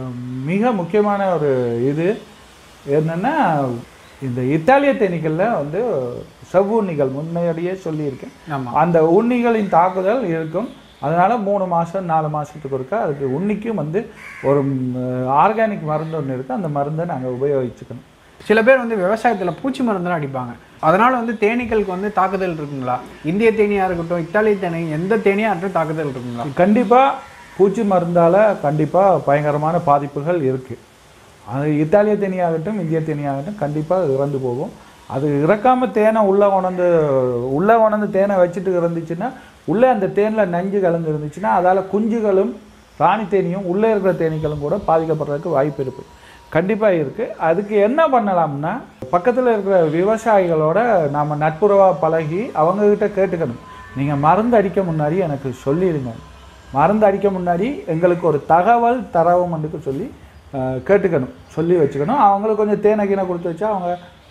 மிக முக்கியமான ஒரு இது என்னென்னா இந்த இத்தாலிய தேனீக்களில் வந்து செவ்வுண்ணிகள் முன்னாடியே சொல்லியிருக்கேன் ஆமாம் அந்த உண்ணிகளின் தாக்குதல் இருக்கும் அதனால மூணு மாதம் நாலு மாதத்துக்கு ஒருக்கா அதுக்கு உண்ணிக்கும் வந்து ஒரு ஆர்கானிக் மருந்து ஒன்று இருக்குது அந்த மருந்தை நாங்கள் உபயோகிச்சுக்கணும் சில பேர் வந்து விவசாயத்தில் பூச்சி மருந்தெல்லாம் அடிப்பாங்க அதனால வந்து தேனீக்களுக்கு வந்து தாக்குதல் இருக்குங்களா இந்திய தேனியாக இருக்கட்டும் இத்தாலிய தேனி எந்த தேனியாக இருக்கட்டும் தாக்குதல் இருக்குங்களா கண்டிப்பாக பூச்சி மருந்தால் கண்டிப்பாக பயங்கரமான பாதிப்புகள் இருக்குது அது இத்தாலிய தேனியாகட்டும் இந்திய தேனியாகட்டும் கண்டிப்பாக இறந்து போகும் அது இறக்காமல் தேனை உள்ளே கொண்டாந்து உள்ளே கொண்டாந்து தேனை வச்சுட்டு இருந்துச்சுன்னா உள்ளே அந்த தேனில் நஞ்சு கலந்து இருந்துச்சுன்னா அதால் குஞ்சுகளும் ராணி தேனியும் உள்ளே இருக்கிற தேனீக்களும் கூட பாதிக்கப்படுறதுக்கு வாய்ப்பு இருக்குது கண்டிப்பாக இருக்குது அதுக்கு என்ன பண்ணலாம்னா பக்கத்தில் இருக்கிற விவசாயிகளோட நாம் நட்புறவாக பழகி அவங்கக்கிட்ட கேட்டுக்கணும் நீங்கள் மருந்து அடிக்க முன்னாடி எனக்கு சொல்லிடுங்க மருந்து அடிக்க முன்னாடி எங்களுக்கு ஒரு தகவல் தரவும் வந்துட்டு சொல்லி அஹ், கேட்டுக்கணும் சொல்லி வச்சுக்கணும் அவங்களுக்கு கொஞ்சம் தேனை கீனை கொடுத்து வச்சா அவங்க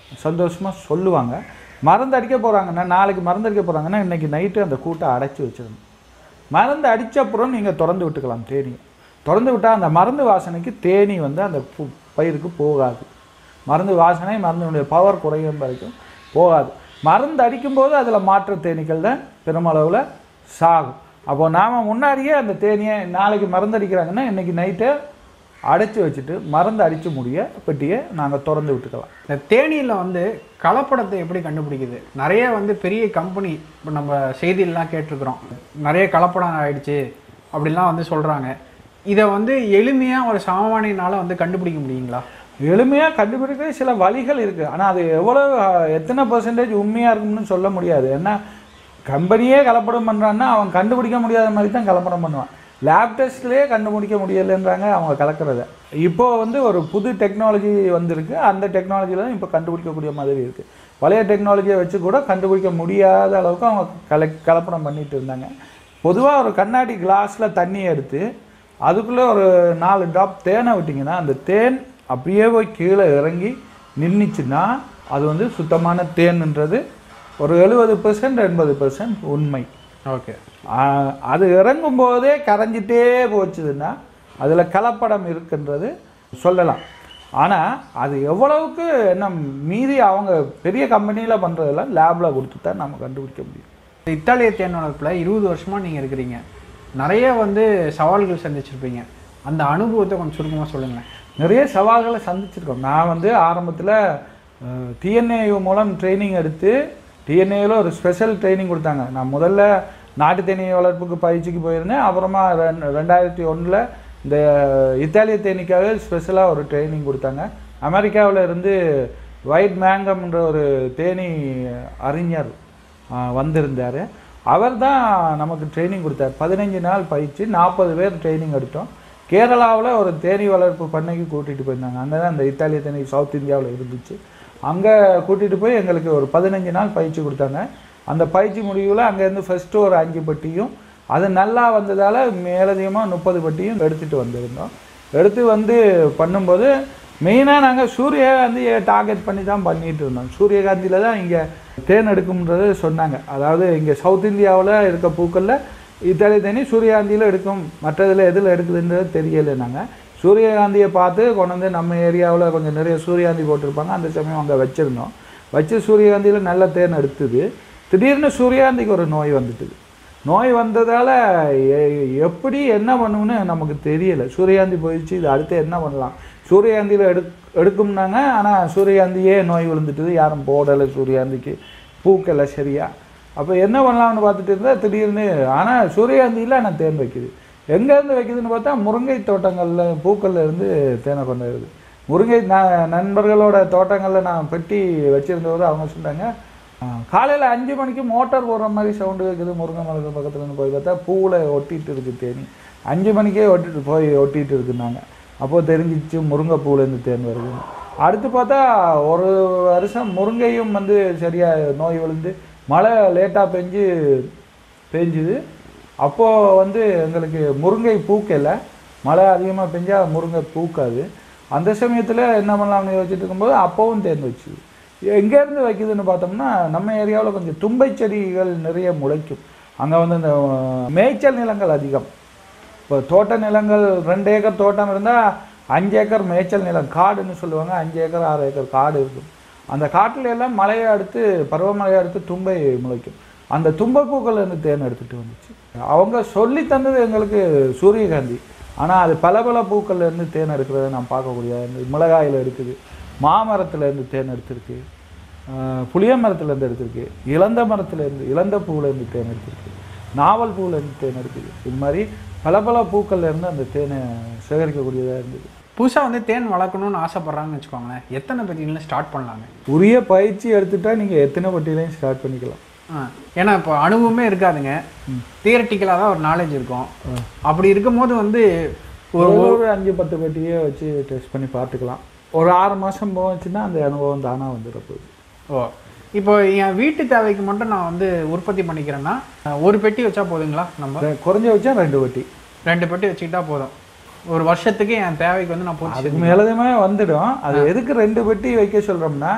சந்தோஷமாக சொல்லுவாங்க மருந்து அடிக்க போகிறாங்கன்னா நாளைக்கு மருந்து அடிக்க போகிறாங்கன்னா இன்றைக்கி நைட்டு அந்த கூட்டை அடைச்சி வச்சிடணும் மருந்து அடிச்ச அப்புறம் நீங்கள் திறந்து விட்டுக்கலாம் தேனியை திறந்து விட்டால் அந்த மருந்து வாசனைக்கு தேனி வந்து அந்த பு- பயிருக்கு போகாது மருந்து வாசனை மருந்தினுடைய பவர் குறையும் வரைக்கும் போகாது மருந்து அடிக்கும்போது அதில் மாற்று தேனீக்கள் தான் பெருமளவில் சாகும் அப்போ நாம் முன்னாடியே அந்த தேனியை நாளைக்கு மருந்து அடிக்கிறாங்கன்னா இன்றைக்கி நைட்டே அடைச்சி வச்சுட்டு மருந்து அடித்து முடிய பெட்டியை நாங்கள் திறந்து விட்டுக்கலாம் இந்த தேனியில் வந்து கலப்படத்தை எப்படி கண்டுபிடிக்குது நிறைய வந்து பெரிய கம்பெனி இப்போ நம்ம செய்தியெல்லாம் கேட்டிருக்கிறோம் நிறைய கலப்படம் ஆயிடுச்சு அப்படிலாம் வந்து சொல்கிறாங்க இதை வந்து எளிமையாக ஒரு சாமானியனால வந்து கண்டுபிடிக்க முடியுங்களா எளிமையாக கண்டுபிடிக்க சில வழிகள் இருக்குது ஆனால் அது எவ்வளோ அஹ், எத்தனை பர்சன்டேஜ் உண்மையாக இருக்கும்னு சொல்ல முடியாது ஏன்னா கம்பெனியே கலப்படம் பண்ணுறான்னா அவன் கண்டுபிடிக்க முடியாத மாதிரி தான் கலப்படம் பண்ணுவான் லேப் டெஸ்ட்லேயே கண்டுபிடிக்க முடியலைன்றாங்க அவங்க கலக்கிறத இப்போ வந்து ஒரு புது டெக்னாலஜி வந்திருக்கு அந்த டெக்னாலஜியில் தான் இப்போ கண்டுபிடிக்கக்கூடிய மாதிரி இருக்குது பழைய டெக்னாலஜியை வச்சு கூட கண்டுபிடிக்க முடியாத அளவுக்கு அவங்க கல கலப்படம் பண்ணிட்டு இருந்தாங்க பொதுவாக ஒரு கண்ணாடி கிளாஸில் தண்ணி எடுத்து அதுக்குள்ளே ஒரு நாலு ட்ராப் தேனை விட்டிங்கன்னா அந்த தேன் அப்படியே போய் கீழே இறங்கி நின்றுச்சுன்னா அது வந்து சுத்தமான தேன்ன்றது ஒரு எழுபது பெர்சன்ட் எண்பது பெர்சன்ட் உண்மை ஓகே ஆஹ் அது இறங்கும் போதே கரைஞ்சிட்டே போச்சுதுன்னா அதில் கலப்படம் இருக்குன்றது சொல்லலாம் ஆனால் அது எவ்வளவுக்கு என்ன மீதி அவங்க பெரிய கம்பெனியில் பண்ணுறதெல்லாம் லேபில் கொடுத்து தான் நம்ம கண்டுபிடிக்க முடியும் இத்தாலிய தேன் வளர்ப்பில் இருபது வருஷமாக நீங்கள் இருக்கிறீங்க நிறைய வந்து சவால்கள் சந்திச்சிருப்பீங்க அந்த அனுபவத்தை கொஞ்சம் சுருக்கமாக சொல்லுங்களேன் நிறைய சவால்களை சந்திச்சிருக்கோம் நான் வந்து ஆரம்பத்தில் டிஎன்ஏ மூலம் ட்ரைனிங் எடுத்து டிஎன்ஏல ஒரு ஸ்பெஷல் ட்ரைனிங் கொடுத்தாங்க நான் முதல்ல நாட்டு தேனீ வளர்ப்புக்கு பயிற்சிக்கு போயிருந்தேன் அப்புறமா ரெண் ரெண்டாயிரத்தி ஒன்றில் இந்த இத்தாலிய தேனீக்காக ஸ்பெஷலாக ஒரு ட்ரைனிங் கொடுத்தாங்க அமெரிக்காவில் இருந்து ஒயிட் மேங்கம்ன்ற ஒரு தேனீ அறிஞர் வந்திருந்தார் அவர் தான் நமக்கு ட்ரைனிங் கொடுத்தார் பதினஞ்சு நாள் பயிற்சி நாற்பது பேர் ட்ரைனிங் எடுத்தோம் கேரளாவில் ஒரு தேனீ வளர்ப்பு பண்ணைக்கு கூட்டிகிட்டு போயிருந்தாங்க அங்கே தான் இந்த இத்தாலிய தேனீ சவுத் இந்தியாவில் இருந்துச்சு அங்கே கூட்டிகிட்டு போய் எங்களுக்கு ஒரு பதினஞ்சு நாள் பயிற்சி கொடுத்தாங்க அந்த பயிற்சி முடிவில் அங்கேருந்து ஃபஸ்ட்டு ஒரு அஞ்சு பட்டியும் அது நல்லா வந்ததால் மேலதிகமாக முப்பது பட்டியும் எடுத்துகிட்டு வந்திருந்தோம் எடுத்து வந்து பண்ணும்போது மெயினாக நாங்கள் சூரியகாந்தியை டார்கெட் பண்ணி தான் பண்ணிட்டு இருந்தோம் சூரியகாந்தியில் தான் இங்கே தேன் எடுக்கும்ன்றது சொன்னாங்க அதாவது இங்கே சவுத் இந்தியாவில் இருக்க பூக்களில் இத்தாலி தேனி சூரியகாந்தியில் எடுக்கும் மற்றதில் எதில் எடுக்குதுன்றது தெரியலை நாங்கள் சூரியகாந்தியை பார்த்து கொண்டு வந்து நம்ம ஏரியாவில் கொஞ்சம் நிறைய சூரியகாந்தி போட்டிருப்பாங்க அந்த சமயம் அங்கே வச்சுருந்தோம் வச்சு சூரியகாந்தியில் நல்ல தேன் எடுத்தது திடீர்னு சூரியகாந்திக்கு ஒரு நோய் வந்துட்டுது நோய் வந்ததால் எப்படி என்ன பண்ணுன்னு நமக்கு தெரியல சூரியகாந்தி போயிடுச்சு இது அடுத்து என்ன பண்ணலாம் சூரியகாந்தியில் எடு எடுக்கும்னாங்க ஆனால் சூரியகாந்தியே நோய் விழுந்துட்டுது யாரும் போடலை சூரியகாந்திக்கு பூக்கலை சரியா அப்போ என்ன பண்ணலாம்னு பார்த்துட்டு இருந்தால் திடீர்னு ஆனால் சூரியகாந்தியில் ஆனால் தேன் வைக்குது எங்கேருந்து வைக்குதுன்னு பார்த்தா முருங்கை தோட்டங்களில் பூக்கள்ல இருந்து தேனை கொண்டு வருது முருங்கை நான் நண்பர்களோட தோட்டங்களில் நான் பெட்டி வச்சுருந்தவர் அவங்க சொன்னாங்க காலையில் அஞ்சு மணிக்கு மோட்டார் போடுற மாதிரி சவுண்டு கேட்குது முருங்கை மரத்து பக்கத்துல இருந்து போய் பார்த்தா பூவில் ஒட்டிட்டு இருக்கு தேனி அஞ்சு மணிக்கே ஒட்டிட்டு போய் ஒட்டிட்டு இருக்குன்னாங்க அப்போது தெரிஞ்சிச்சு முருங்கை பூவிலேருந்து தேன் வருது அடுத்து பார்த்தா ஒரு வருஷம் முருங்கையும் வந்து சரியாக நோய் விழுந்து மழை லேட்டாக பெஞ்சு பெஞ்சுது அப்போது வந்து எங்களுக்கு முருங்கை பூக்கலை மழை அதிகமாக பெஞ்சால் முருங்கை பூக்காது அந்த சமயத்தில் என்ன பண்ணலாம்னு யோசிச்சுட்டு இருக்கும்போது அப்போவும் தேன் வச்சு எங்கேருந்து வைக்குதுன்னு பார்த்தோம்னா நம்ம ஏரியாவில் கொஞ்சம் தும்பை செடிகள் நிறைய முளைக்கும் அங்கே வந்து இந்த மேய்ச்சல் நிலங்கள் அதிகம் இப்போ தோட்ட நிலங்கள் ரெண்டு ஏக்கர் தோட்டம் இருந்தால் அஞ்சு ஏக்கர் மேய்ச்சல் நிலம் காடுன்னு சொல்லுவாங்க அஞ்சு ஏக்கர் ஆறு ஏக்கர் காடு இருக்கும் அந்த காட்டுல எல்லாம் மழையை அடுத்து பருவமழையை அடுத்து தும்பை முளைக்கும் அந்த தும்பப்பூக்கள்ல இருந்து தேன் எடுத்துகிட்டு வந்துச்சு அவங்க சொல்லி தந்தது எங்களுக்கு சூரியகாந்தி ஆனால் அது பல பல பூக்கள்ல இருந்து தேன் எடுக்கிறத நான் பார்க்கக்கூடிய இந்த மிளகாயில் எடுக்குது மாமரத்துல இருந்து தேன் எடுத்திருக்கு ஆஹ் புளிய மரத்துலேருந்து எடுத்திருக்கு இளந்த மரத்துலேருந்து இளந்த பூவிலேருந்து தேன் எடுத்திருக்கு நாவல் பூவிலேருந்து தேன் எடுக்குது இது மாதிரி பல பல பூக்கள்ல இருந்து அந்த தேனை சேகரிக்கக்கூடியதாக இருந்தது புதுசாக வந்து தேன் வளர்க்கணும்னு ஆசைப்பட்றாங்கன்னு வச்சுக்கோங்களேன் எத்தனை பெட்டியில் ஸ்டார்ட் பண்ணலாங்க உரிய பயிற்சி எடுத்துட்டா நீங்கள் எத்தனை பட்டியலையும் ஸ்டார்ட் பண்ணிக்கலாம் ஆ ஏன்னா இப்போ அனுபவமே இருக்காதுங்க தியரட்டிக்கலாக தான் ஒரு நாலேஜ் இருக்கும் அப்படி இருக்கும்போது வந்து ஒரு ஒரு ஒரு அஞ்சு பத்து பெட்டியே வச்சு டெஸ்ட் பண்ணி பார்த்துக்கலாம் ஒரு ஆறு மாதம் போச்சுன்னா அந்த அனுபவம் தானாக வந்துட போகுது ஓ இப்போ என் வீட்டு தேவைக்கு மட்டும் நான் வந்து உற்பத்தி பண்ணிக்கிறேன்னா ஒரு பெட்டி வச்சா போதுங்களா நம்ம ரெ- குறைஞ்ச வச்சா ரெண்டு பெட்டி ரெண்டு பெட்டி வச்சுக்கிட்டா போதும் ஒரு வருஷத்துக்கு என் தேவைக்கு வந்து நான் பூச்சி அதுக்கு மேலதுமே வந்துடும் அது எதுக்கு ரெண்டு பெட்டி வைக்க சொல்கிறோம்னா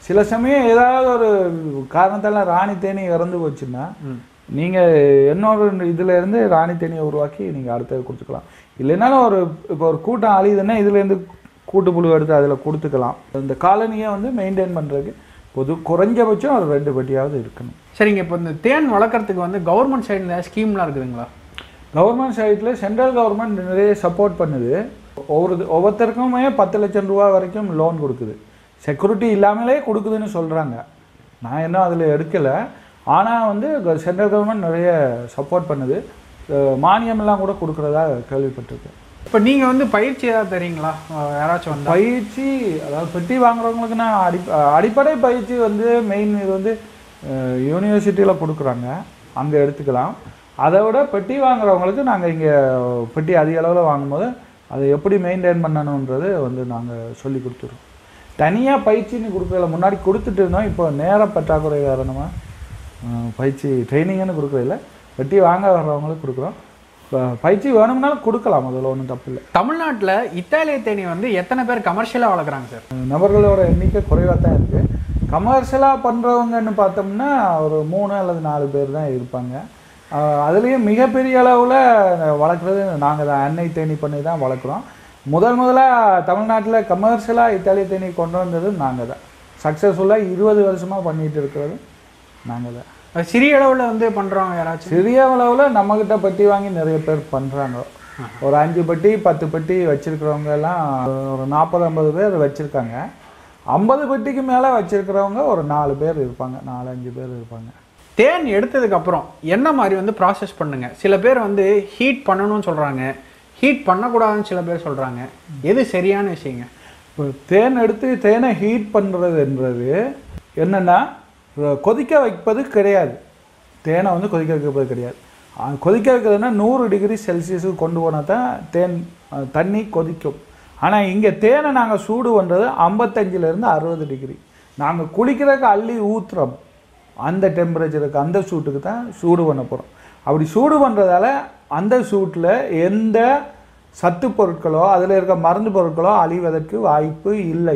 சில சமயம் ஏதாவது ஒரு காரணத்தால ராணி தேனி இறந்து போச்சுன்னா நீங்கள் இன்னொரு இதுல இருந்து ராணி தேனியை உருவாக்கி நீங்கள் அடுத்தது கொடுத்துக்கலாம் இல்லைனாலும் ஒரு இப்போ ஒரு கூட்டம் அழியுதுன்னா இதுலேருந்து கூட்டுப்புழு எடுத்து அதில் கொடுத்துக்கலாம் இந்த காலனியை வந்து மெயின்டைன் பண்ணுறதுக்கு பொது குறைஞ்சபட்சம் ஒரு ரெண்டு பெட்டியாவது இருக்கணும் சரிங்க இப்போ இந்த தேன் வளர்க்குறதுக்கு வந்து கவர்மெண்ட் சைடு ஸ்கீம்லாம் இருக்குதுங்களா கவர்மெண்ட் சைடில் சென்ட்ரல் கவர்மெண்ட் நிறைய சப்போர்ட் பண்ணுது ஒவ்வொரு ஒவ்வொருத்தருக்குமே பத்து லட்சம் ரூபா வரைக்கும் லோன் கொடுக்குது செக்யூரிட்டி இல்லாமலே கொடுக்குதுன்னு சொல்கிறாங்க நான் இன்னும் அதில் எடுக்கலை ஆனால் வந்து சென்ட்ரல் கவர்மெண்ட் நிறைய சப்போர்ட் பண்ணுது அஹ் மானியமெல்லாம் கூட கொடுக்குறதா கேள்விப்பட்டிருக்கேன் இப்போ நீங்கள் வந்து பயிற்சி ஏதாவது தரீங்களா அஹ் யாராச்சும் வந்தா பயிற்சி அதாவது பெட்டி வாங்குறவங்களுக்கு நான் அடி அடிப்படை பயிற்சி வந்து மெயின் இது வந்து யூனிவர்சிட்டியில் கொடுக்குறாங்க அங்கே எடுத்துக்கலாம் அதை விட பெட்டி வாங்குறவங்களுக்கு நாங்கள் இங்கே பெட்டி அதிக அளவில் வாங்கும்போது அதை எப்படி மெயின்டைன் பண்ணணுன்றது வந்து நாங்கள் சொல்லி கொடுத்துருவோம் தனியாக பயிற்சின்னு கொடுக்கல முன்னாடி கொடுத்துட்டு இருந்தோம் இப்போ நேர பற்றாக்குறை காரணமாக அஹ், பயிற்சி ட்ரைனிங்னு கொடுக்குறதில்ல பெட்டி வாங்க வர்றவங்களுக்கு கொடுக்குறோம் இப்போ பயிற்சி வேணும்னாலும் கொடுக்கலாம் அதில் ஒன்றும் தப்பு இல்லை தமிழ்நாட்டில் இத்தாலிய தேனி வந்து எத்தனை பேர் கமர்ஷியலாக வளர்க்குறாங்க சார் நபர்களோட எண்ணிக்கை குறைவாக தான் இருக்குது கமர்ஷியலாக பண்ணுறவங்கன்னு பார்த்தோம்னா ஒரு மூணு அல்லது நாலு பேர் தான் இருப்பாங்க ஆஹ் அதுலேயும் மிகப்பெரிய அளவில் வளர்க்குறது நாங்கள் தான் அன்னை தேனி பண்ணி தான் வளர்க்குறோம் முதல் முதலாக தமிழ்நாட்டில் கமர்ஷியலாக இத்தாலிய தேனி கொண்டு வந்தது நாங்கள் தான் சக்ஸஸ்ஃபுல்லாக இருபது வருஷமாக பண்ணிகிட்டு இருக்கிறது நாங்கள் தான் அது சிறிய அளவில் வந்து பண்ணுறவங்க யாராச்சும் சிறிய அளவில் நம்மக்கிட்ட பெட்டி வாங்கி நிறைய பேர் பண்ணுறாங்க ஒரு அஞ்சு பெட்டி பத்து பெட்டி வச்சிருக்கிறவங்க எல்லாம் ஒரு நாற்பது ஐம்பது பேர் வச்சுருக்காங்க ஐம்பது பெட்டிக்கு மேலே வச்சிருக்கிறவங்க ஒரு நாலு பேர் இருப்பாங்க நாலு அஞ்சு பேர் இருப்பாங்க தேன் எடுத்ததுக்கு அப்புறம் என்ன மாதிரி வந்து ப்ராசஸ் பண்ணுங்க சில பேர் வந்து ஹீட் பண்ணணும்னு சொல்றாங்க ஹீட் பண்ணக்கூடாதுன்னு சில பேர் சொல்றாங்க எது சரியான விஷயங்க இப்போ தேன் எடுத்து தேனை ஹீட் பண்ணுறதுன்றது என்னென்னா கொதிக்க வைப்பது கிடையாது தேனை வந்து கொதிக்க வைப்பது கிடையாது அஹ் கொதிக்க வைக்கிறதுனா நூறு டிகிரி செல்சியஸுக்கு கொண்டு போனால் தான் தேன் அஹ், தண்ணி கொதிக்கும் ஆனால் இங்கே தேனை நாங்கள் சூடு பண்ணுறது ஐம்பத்தஞ்சிலேருந்து அறுபது டிகிரி நாங்கள் குளிக்கிறதுக்கு அள்ளி ஊற்றுறோம் அந்த டெம்பரேச்சருக்கு அந்த சூட்டுக்கு தான் சூடு பண்ண போகிறோம் அப்படி சூடு பண்ணுறதால அந்த சூட்டில் எந்த சத்து பொருட்களோ அதில் இருக்க மருந்து பொருட்களோ அழிவதற்கு வாய்ப்பு இல்லை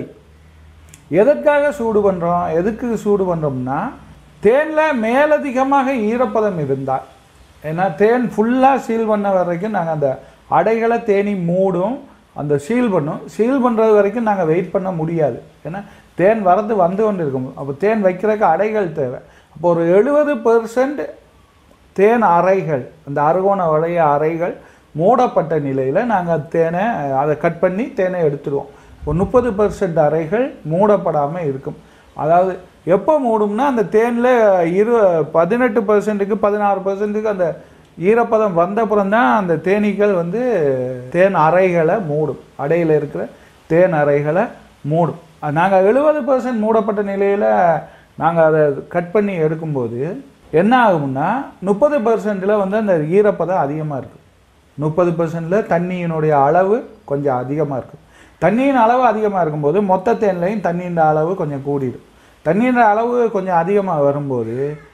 எதற்காக சூடு பண்ணுறோம் எதுக்கு சூடு பண்ணுறோம்னா தேனில் மேலதிகமாக ஈரப்பதம் இருந்தால் ஏன்னா தேன் ஃபுல்லாக சீல் பண்ண வரைக்கும் நாங்கள் அந்த அடைகளை தேனி மூடும் அந்த சீல் பண்ணும் சீல் பண்ணுறது வரைக்கும் நாங்கள் வெயிட் பண்ண முடியாது ஏன்னா தேன் வரது வந்து கொண்டு இருக்கும் அப்போ தேன் வைக்கிறதுக்கு அடைகள் தேவை அப்போ ஒரு எழுபது பெர்சன்ட் தேன் அறைகள் அந்த அறுகோண வளைய அறைகள் மூடப்பட்ட நிலையில் நாங்கள் தேனை அதை கட் பண்ணி தேனை எடுத்துடுவோம் ஒரு முப்பது பர்சன்ட் அறைகள் மூடப்படாமல் இருக்கும் அதாவது எப்போ மூடும்னா அந்த தேனில் இரு பதினெட்டு பர்சன்ட்டுக்கு பதினாறு பர்சன்ட்டுக்கு அந்த ஈரப்பதம் வந்தப்புறம் தான் அந்த தேனீக்கள் வந்து தேன் அறைகளை மூடும் அடையில் இருக்கிற தேன் அறைகளை மூடும் நாங்கள் எழுபது பர்சன்ட் மூடப்பட்ட நிலையில் நாங்கள் அதை கட் பண்ணி எடுக்கும்போது என்ன ஆகும்னா முப்பது பர்சன்ட்டில் வந்து அந்த ஈரப்பதம் அதிகமாக இருக்கும் முப்பது பர்சன்டில் தண்ணியினுடைய அளவு கொஞ்சம் அதிகமாக இருக்கும் தண்ணியின் அளவு அதிகமாக இருக்கும்போது மொத்த தேன்லையும் தண்ணியின் அளவு கொஞ்சம் கூடிடும் தண்ணியின் அளவு கொஞ்சம் அதிகமாக வரும்போது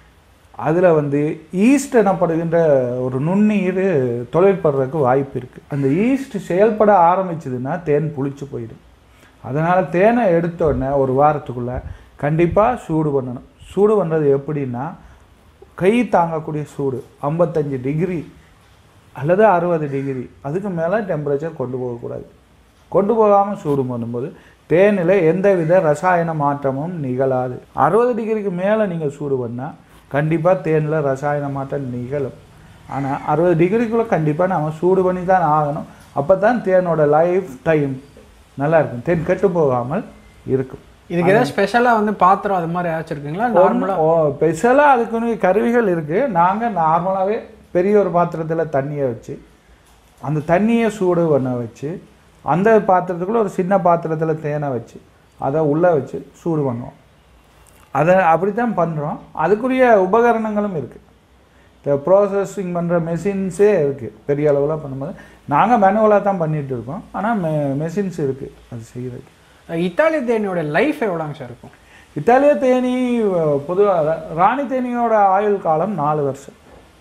அதில் வந்து ஈஸ்ட் எனப்படுகின்ற ஒரு நுண்ணீர் தொழிற்படுறதுக்கு வாய்ப்பு இருக்குது அந்த ஈஸ்ட் செயல்பட ஆரம்பிச்சதுன்னா தேன் புளிச்சு போயிடும் அதனால் தேனை எடுத்த உடனே ஒரு வாரத்துக்குள்ளே கண்டிப்பாக சூடு பண்ணணும் சூடு பண்ணுறது எப்படின்னா கை தாங்கக்கூடிய சூடு ஐம்பத்தஞ்சு டிகிரி அல்லது அறுபது டிகிரி அதுக்கு மேலே டெம்பரேச்சர் கொண்டு போகக்கூடாது கொண்டு போகாமல் சூடு பண்ணும்போது தேனில் எந்தவித ரசாயன மாற்றமும் நிகழாது அறுபது டிகிரிக்கு மேலே நீங்கள் சூடு பண்ணால் கண்டிப்பாக தேனில் ரசாயன மாற்றம் நிகழும் ஆனால் அறுபது டிகிரிக்குள்ளே கண்டிப்பாக நம்ம சூடு பண்ணி தான் ஆகணும் அப்போ தான் தேனோட லைஃப் டைம் நல்லா இருக்கும் தேன் கெட்டு போகாமல் இருக்கும் இதுக்கு ஏதாவது ஸ்பெஷலாக வந்து பாத்திரம் அது மாதிரி ஏதாச்சும் இருக்குங்களா நார்மலாக ஓ ஸ்பெஷலாக அதுக்குன்னு கருவிகள் இருக்குது நாங்கள் நார்மலாகவே பெரிய ஒரு பாத்திரத்தில் தண்ணியை வச்சு அந்த தண்ணியை சூடு பண்ண வச்சு அந்த பாத்திரத்துக்குள்ள ஒரு சின்ன பாத்திரத்தில் தேனை வச்சு அதை உள்ளே வச்சு சூடு பண்ணுவோம் அதை அப்படி தான் பண்ணுறோம் அதுக்குரிய உபகரணங்களும் இருக்குது இந்த ப்ராசஸிங் பண்ணுற மெஷின்ஸே இருக்குது பெரிய அளவில் பண்ணும்போது நாங்கள் மேனுவலாக தான் பண்ணிகிட்டு இருக்கோம் ஆனால் மெ மெஷின்ஸ் இருக்குது அது செய்கிறதுக்கு இத்தாலிய தேனியோட லைஃப் எவ்வளோங்க சார் இருக்கும் இத்தாலிய தேனி பொதுவாக ராணி தேனியோட ஆயுள் காலம் நாலு வருஷம்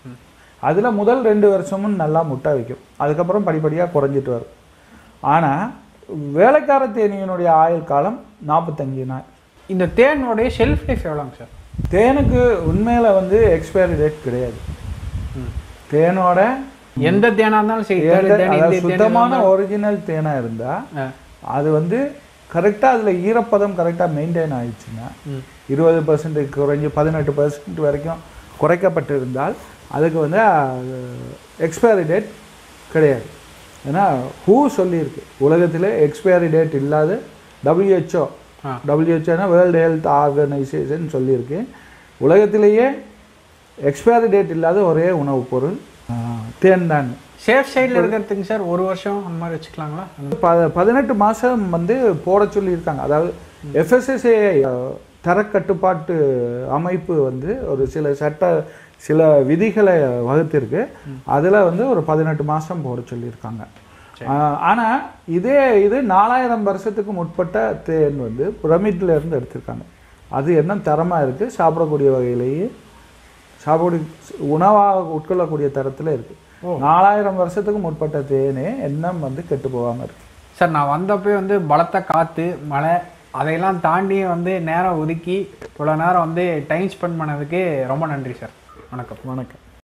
அதில் முதல் ரெண்டு வருஷமும் நல்லா முட்டை வைக்கும் அதுக்கப்புறம் படிப்படியாக குறைஞ்சிட்டு வரும் ஆனால் வேலைக்கார தேனியினுடைய ஆயுள் காலம் நாற்பத்தஞ்சு நாள் இந்த தேனோடைய ஷெல்ஃப் லைஃப் எவ்வளோங்க சார் தேனுக்கு உண்மையில் வந்து எக்ஸ்பைரி டேட் கிடையாது தேனோட எந்த தேனா இருந்தாலும் சரி தேடு எந்த- தேன், அதாவது இந்த தேன் சுத்தமான ஒரிஜினல் தேனாக இருந்தால் ஆ. அது வந்து கரெக்டாக அதில் ஈரப்பதம் கரெக்டாக மெயின்டைன் ஆயிடுச்சுன்னா ம். இருபது பர்சன்ட் குறைஞ்சி பதினெட்டு பர்சன்ட் வரைக்கும் குறைக்கப்பட்டிருந்தால் அதுக்கு வந்து எக்ஸ்பைரி டேட் கிடையாது ஏன்னா ஹூ சொல்லியிருக்கு உலகத்தில் எக்ஸ்பைரி டேட் இல்லாத டபிள்யூஹெச்ஓ ஆ. டபிள்யூஹெச்ஓனா வேர்ல்டு ஹெல்த் ஆர்கனைசேஷன் சொல்லியிருக்கு உலகத்திலேயே எக்ஸ்பைரி டேட் இல்லாத ஒரே உணவுப் பொருள் ஆ, தேன் தான் சேஃப் சைடில் இருக்கிறதுக்கு சார் ஒரு வருஷம் அந்த மாதிரி வச்சுக்கலாங்களா ப பதினெட்டு மாதம் வந்து போட சொல்லியிருக்காங்க அதாவது எஃப்எஸ்எஸ்ஏ தரக்கட்டுப்பாட்டு அமைப்பு வந்து ஒரு சில சட்ட சில விதிகளை வகுத்திருக்கு அதில் வந்து ஒரு பதினெட்டு மாதம் போட சொல்லியிருக்காங்க ஆனால் இதே இது நாலாயிரம் வருஷத்துக்கு முற்பட்ட தேன் வந்து பிரமிட்ல இருந்து எடுத்திருக்காங்க அது என்ன தரமாக இருக்குது சாப்பிடக்கூடிய வகையிலேயே சாப்பிட உணவாக உட்கொள்ளக்கூடிய தரத்தில் இருக்குது நாலாயிரம் வருஷத்துக்கு முற்பட்ட தேனே எண்ணம் வந்து கெட்டு போகாமல் இருக்கு சார் நான் வந்தப்போ வந்து பலத்த காற்று மழை அதையெல்லாம் தாண்டி வந்து நேரம் ஒதுக்கி இவ்வளோ நேரம் வந்து டைம் ஸ்பெண்ட் பண்ணதுக்கு ரொம்ப நன்றி சார் வணக்கம் வணக்கம்